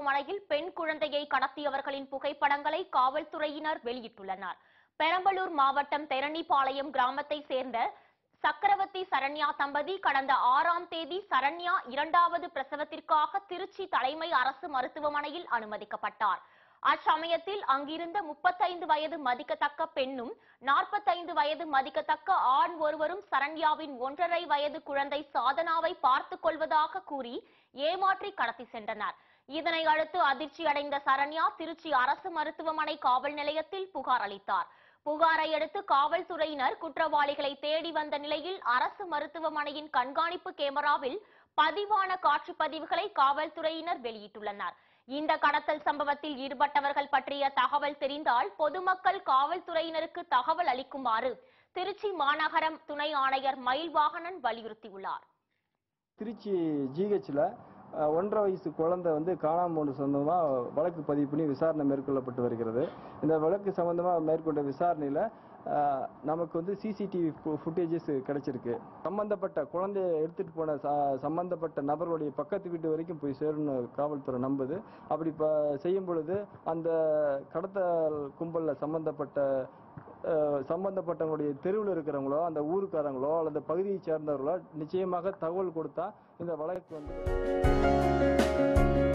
மருத்துவமனையில் பெண் குழந்தையை கடத்தியவர்களின் புகைப்படங்களை காவல்துறையினர் வெளியிட்டுள்ளனர் பெரம்பலூர் மாவட்டம் தெரணிபாளையம் கிராமத்தை சேர்ந்த சக்கரவர்த்தி சரண்யா தம்பதி கடந்த ஆறாம் தேதி சரண்யா இரண்டாவது பிரசவத்திற்காக திருச்சி தலைமை அரசு மருத்துவமனையில் அனுமதிக்கப்பட்டார் அச்சமயத்தில் அங்கிருந்த முப்பத்தைந்து வயது மதிக்கத்தக்க பெண்ணும் நாற்பத்தைந்து வயது மதிக்கத்தக்க ஆண் ஒருவரும் சரண்யாவின் ஒன்றரை வயது குழந்தை சாதனாவை பார்த்துக் கொள்வதாக கூறி ஏமாற்றி கடத்தி சென்றனர் இதனை அடுத்து அதிர்ச்சி அடைந்த சரண்யா திருச்சி அரசு மருத்துவமனை காவல் நிலையத்தில் புகார் அளித்தார் புகாரை அடுத்து காவல்துறையினர் குற்றவாளிகளை தேடி வந்த நிலையில் அரசு மருத்துவமனையின் கண்காணிப்பு கேமராவில் பதிவான காட்சி பதிவுகளை காவல்துறையினர் வெளியிட்டுள்ளனர் இந்த கடத்தல் சம்பவத்தில் ஈடுபட்டவர்கள் பற்றிய தகவல் தெரிந்தால் பொதுமக்கள் காவல்துறையினருக்கு தகவல் அளிக்குமாறு திருச்சி மாநகரம் துணை ஆணையர் மயில்வாகனன் வலியுறுத்தியுள்ளார் திருச்சி ஜிஹெச்சில் ஒன்றரை வயசு குழந்தை வந்து காணாமல் போன சொந்தமாக வழக்கு பதிவு பண்ணி விசாரணை மேற்கொள்ளப்பட்டு வருகிறது இந்த வழக்கு சம்பந்தமாக மேற்கொண்ட விசாரணையில் நமக்கு வந்து சிசிடிவி ஃபுட்டேஜஸ் கிடைச்சிருக்கு சம்பந்தப்பட்ட குழந்தைய எடுத்துட்டு போன ச- சம்பந்தப்பட்ட நபர்களுடைய பக்கத்து வீட்டு வரைக்கும் போய் சேரும்னு காவல்துறை நம்புது அப்படி ப செய்யும் பொழுது அந்த கடத்தல் கும்பலில் சம்பந்தப்பட்ட அஹ், சம்பந்தப்பட்டவங்களுடைய தெருவில் இருக்கிறவங்களோ அந்த ஊருக்காரங்களோ அல்லது பகுதியை சேர்ந்தவர்களோ நிச்சயமாக தகவல் கொடுத்தா இந்த வழக்கு வந்து